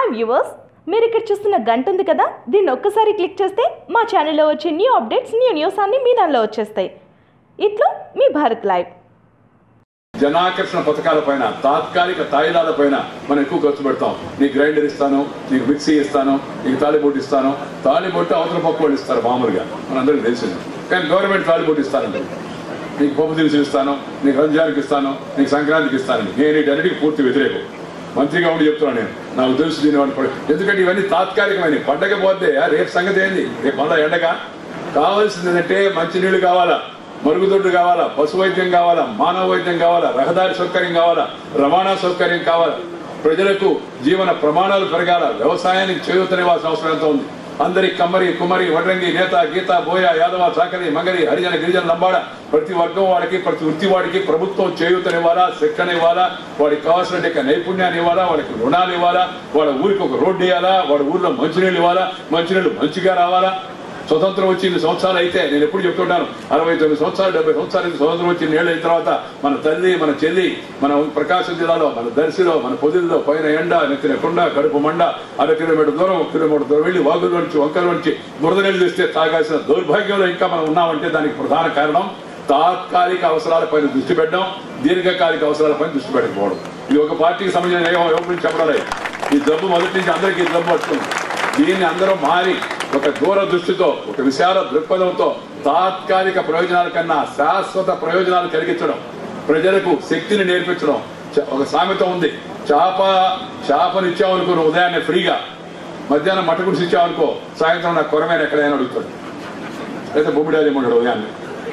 Viewers మీరు ఇక్కడ చూస్తున్న గంట ఉంది కదా దీన్ని ఒక్కసారి క్లిక్ చేస్తే మా ఛానల్లో వచ్చే న్యూ అప్డేట్స్ న్యూ న్యూస్ అన్ని మీ దానిలో వచ్చేస్తాయి ఇట్లా మీ భారత్ లైవ్ జనాకర్షణ పథకాల పైన తాత్కాలిక తాయిలాల పైన మనం ఎక్కువ ఖర్చు పెడతాం నీకు గ్రైండర్ ఇస్తాను నీకు మిక్సీ ఇస్తాను నీకు తాలిబొట్టు ఇస్తాను తాలిబొట్టు అవతల పప్పు వాళ్ళు ఇస్తారు మామూలుగా మనందరికీ తెలిసింది కానీ గవర్నమెంట్ తాలిబొట్టు ఇస్తానండి నీకు పప్పు దినుసులు ఇస్తాను నీకు రంజాన్కి ఇస్తాను నీకు సంక్రాంతికి ఇస్తానండి నేను వీటన్నిటికీ పూర్తి వ్యతిరేకం మంత్రిగా ఉండి చెప్తున్నాను నేను నాకు తెలుసు దీని వాడిని పడ- ఎందుకంటే ఇవన్నీ తాత్కాలికమైన పండగ పోతే రేపు సంగతి ఏంది రేపు మళ్ళీ ఎండగా కావాల్సింది ఏంటంటే మంచినీళ్ళు కావాలా మరుగుదొడ్డు కావాలా పశు వైద్యం కావాలా మానవ వైద్యం కావాలా రహదారి సౌకర్యం కావాలా రవాణా సౌకర్యం కావాలా ప్రజలకు జీవన ప్రమాణాలు పెరగాల వ్యవసాయానికి చేయూతనివ్వాల్సిన అవసరం ఎంత ఉంది అందరి కమ్మరి కుమ్మరి వడ్రంగి నేత గీత బోయ యాదవ చాకరి మంగరి హరిజన గిరిజన లంబాడ ప్రతి వర్గం వాడికి ప్రతి వృత్తి వాడికి ప్రభుత్వం చేయూతనివ్వాలా శిక్షణ ఇవ్వాలా వాడికి కావాల్సిన నైపుణ్యాన్ని ఇవ్వాలా వాడికి రుణాలు ఇవ్వాలా వాళ్ళ ఊరికి ఒక రోడ్డు ఇవ్వాలా వాడి ఊర్లో మంచినీళ్ళు ఇవ్వాలా మంచినీళ్ళు మంచిగా రావాలా స్వతంత్రం వచ్చి ఇన్ని సంవత్సరాలు అయితే నేను ఎప్పుడు చెప్తుంటాను అరవై తొమ్మిది సంవత్సరాలు డెబ్బై సంవత్సరాలు ఇంత స్వతంత్రం వచ్చి ఏళ్ళు అయిన తర్వాత మన తల్లి మన చెల్లి మన ప్రకాశం జిల్లాలో మన దర్శిలో మన పొదిల్లో పైన ఎండ నెత్తిన కొండ కడుపు మండ అర కిలోమీటర్ దూరం ఒక కిలోమీటర్ దూరం వెళ్ళి వాగుల నుంచి వంకల నుంచి బురద నీళ్ళు తెస్తే తాగాల్సిన దౌర్భాగ్యంలో ఇంకా మనం ఉన్నామంటే దానికి ప్రధాన కారణం తాత్కాలిక అవసరాలపైన దృష్టి పెట్టడం దీర్ఘకాలిక అవసరాలపైన దృష్టి పెట్టకపోవడం ఇది ఒక పార్టీకి సంబంధించిన ఏమో ఎవరి నుంచి చెప్పడం లేదు. ఈ జబ్బు మొదటి నుంచి అందరికీ ఈ జబ్బు వస్తుంది దీన్ని అందరూ మారి ఒక దూర దృష్టితో ఒక విశాల దృక్పథంతో తాత్కాలిక ప్రయోజనాల కన్నా శాశ్వత ప్రయోజనాలు కలిగించడం ప్రజలకు శక్తిని నేర్పించడం చ- ఒక సామెత ఉంది చేప చేపను ఇచ్చామనుకో నువ్వు ఉదయాన్నే ఫ్రీగా మధ్యాహ్నం మట్టగుడిసి ఇచ్చామనుకో సాయంత్రం నాకు కొరమైన ఎక్కడైనా అడుగుతాడు లేదా బొమ్మిడాలు ఏమంటాడు ఉదయాన్నే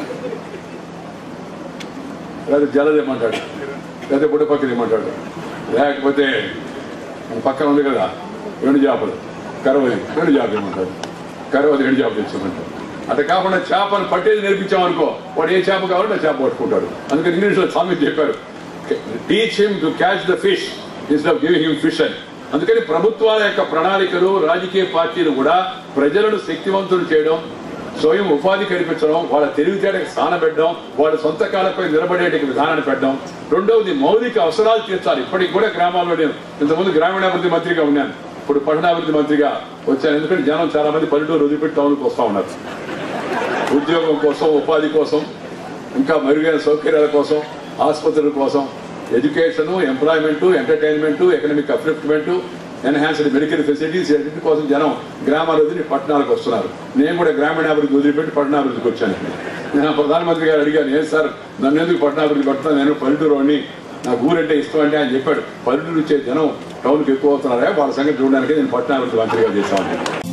లేదా జలది ఏమంటాడు లేదా బుడ్డపక్కన ఏమంటాడు లేకపోతే మన పక్కన ఉంది కదా రెండు చేపలు కరవది రెండు చేపలు ఏమంటాడు కరవది రెండు చేపలు తెచ్చామంటాడు అట్లా కాకుండా చేపను పట్టేది నేర్పించామనుకో వాడు ఏ చేప కావాలంటే ఆ చేప పట్టుకుంటాడు అందుకని ఇంగ్లీష్లో సామెత చెప్పారు teach him to catch the fish instead of giving him fish అని అందుకని ప్రభుత్వాల యొక్క ప్రణాళికలు రాజకీయ పార్టీలు కూడా ప్రజలను శక్తివంతులు చేయడం స్వయం ఉపాధి కల్పించడం వాళ్ళ తెలివితేటకి స్థానపెట్టడం వాళ్ళ సొంత కాళ్ళపై నిలబడేట విధానాన్ని పెట్టడం రెండవది మౌలిక అవసరాలు తీర్చాలి ఇప్పటికి కూడా గ్రామాల్లో నేను ఇంతకుముందు గ్రామీణాభివృద్ధి మంత్రిగా ఉన్నాను ఇప్పుడు పట్టణాభివృద్ధి మంత్రిగా వచ్చాను ఎందుకంటే జనం చాలా మంది పల్లెటూరు వదిలిపెట్టి టౌన్కి వస్తూ ఉన్నారు ఉద్యోగం కోసం ఉపాధి కోసం ఇంకా మెరుగైన సౌకర్యాల కోసం ఆసుపత్రుల కోసం education employment entertainment economic upliftment enhanced medical facilities వీటి కోసం జనం గ్రామాల వదిలి పట్టణాలకు వస్తున్నారు నేను కూడా గ్రామీణాభివృద్ధి వదిలిపెట్టి పట్టణాభివృద్ధికి వచ్చాను నేను ప్రధానమంత్రి గారు అడిగాను ఏం సార్ నన్ను ఎందుకు పట్టణాభివృద్ధి పడుతున్నాను నేను పల్లెటూరు అని నాకు ఊరంటే ఇష్టం అంటే ఆయన చెప్పాడు పల్లెటూరు వచ్చే జనం టౌన్కి ఎక్కువ అవుతున్నారా వాళ్ళ సంగతి చూడడానికి నేను పట్టణాభివృద్ధి మంత్రిగా చేశాను